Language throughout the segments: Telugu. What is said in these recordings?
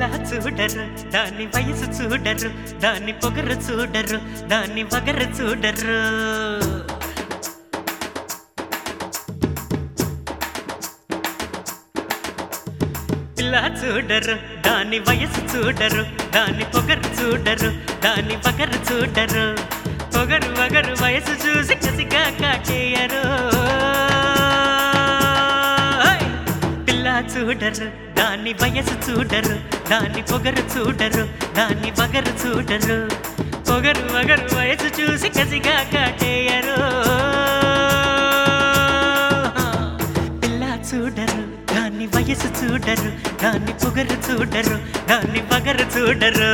పిల్ల చూడరు దాని వయసు చూడరు దాని పొగరు చూడరు దాని వగరు చూడరు పిల్ల చూడరు దాని వయసు చూడరు దాని పొగరు చూడరు దాని వగరు చూడరు పొగరు వగరు వయసు చూసి కసిగా కాటేయరు ఓయ్! పిల్ల చూడరు దాని వయసు చూడరు దాని పొగరు చూడరు దాని వగరు చూడరు పొగరు వగరు వయసు చూసి కసిగా కాటేయరు పిల్ల చూడరు దాని వయసు చూడరు దాని పొగరు చూడరు దాని పగరు చూడరు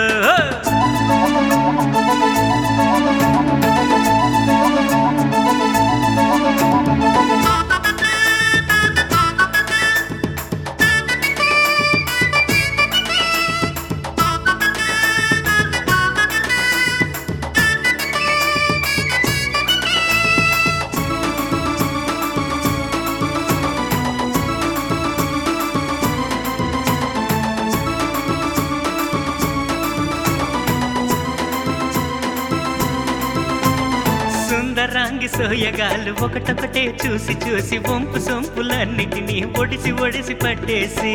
సుందరాంగి సోయగాలు ఒకటొకటే చూసి చూసి వంపు సొంపులన్నిటినీ ఒడిసి ఒడిసి పట్టేసి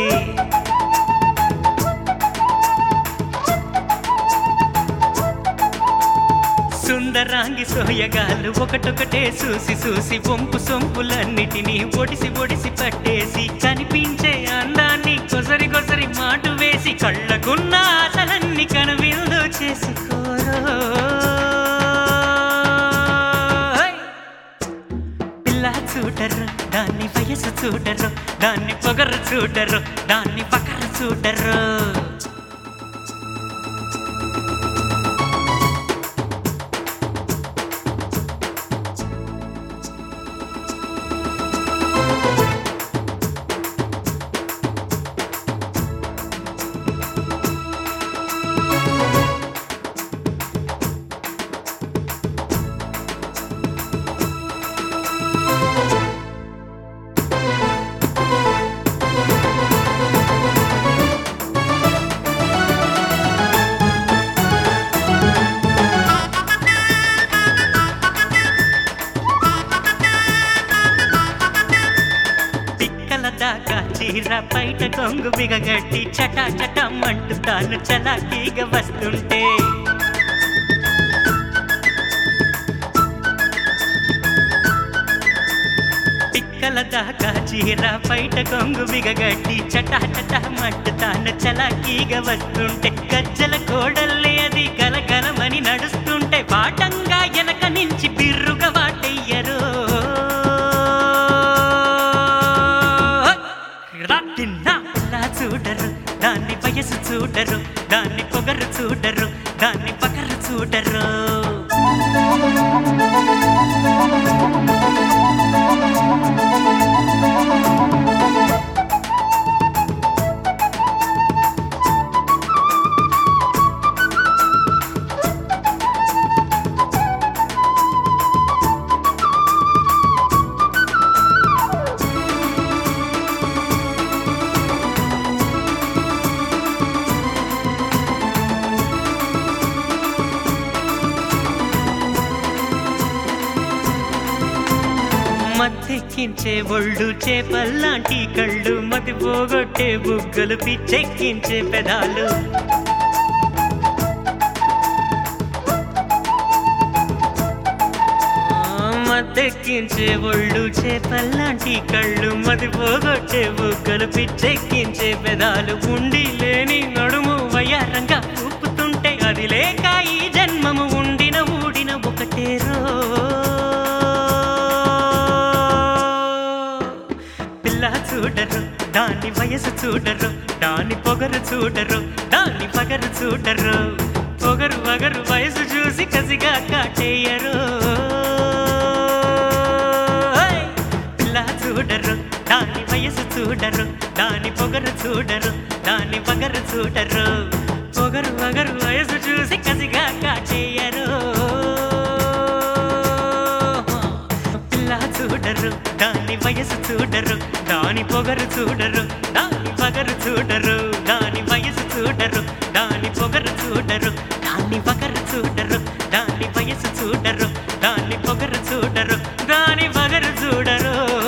సుందరాంగి సోయగాలు ఒకటొకటే చూసి చూసి వంపు సొంపులన్నిటినీ ఒడిసి ఒడిసి పట్టేసి కనిపించే అందాన్ని కొసరి కొసరి మాటు వేసి కళ్ళకున్న ఆశలన్నీ కనువిందు చేసుకోరో పిల్ల చూడరు దాన్ని వయసు చూడరు దాన్ని పొగరు చూడరు దాన్ని పకరు చూడరు పిక్కల దాకా చీర బయట కొంగు బిగగట్టి చటా చటమంటూ తాను చలాకీగా వస్తుంటే పిక్కల దాకా చీర బయట కొంగు బిగగట్టి చటా చటమంటూ తాను చలాకీగా వస్తుంటే గజ్జల కోడల్లే అది గలగలమని నడుస్తుంటే పాటంగా వెనక నుంచి బిర్రుగా వాటయ్యరు రాటిన్నా ఇలా చూడరు దాన్ని వయసు చూడరు దాన్ని పొగరు చూడరు దాన్ని పగరు చూడరు మత్తెక్కించే ఒళ్ళు చేపల్లాంటి కళ్ళు మతి పోగొట్టే బుగ్గలు పిచ్చెక్కించే పెదాలు ఆ, మత్తెక్కించే ఒళ్ళు చేపల్లాంటి కళ్ళు మతి పోగొట్టే బుగ్గలు పిచ్చెక్కించే పెదాలు ఉండి లేని నడుము వయ్యారంగా ఊపుతుంటే అది లేక ఈ జన్మము ఉండిన ఊడిన ఒకటే రో పిల్ల చూడరు దాని వయసు చూడరు దాని పొగరు చూడరు దాని పగరు చూడరు పొగరు వగరు వయసు చూసి కసిగా కాటేయరు ఓయ్! పిల్ల చూడరు దాని వయసు చూడరు దాని పొగరు చూడరు దాని పగరు చూడరు పొగరు వగరు వయసు చూసి కసిగా కాటేయరు పిల్ల చూడరు దాని వయసు చూడరు దాని పొగరు చూడరు దాని పగరు చూడరు దాని వయసు చూడరు పగరు చూడరు దాని వయసు చూడరు దాని పొగరు చూడరు దాని పగరు చూడరు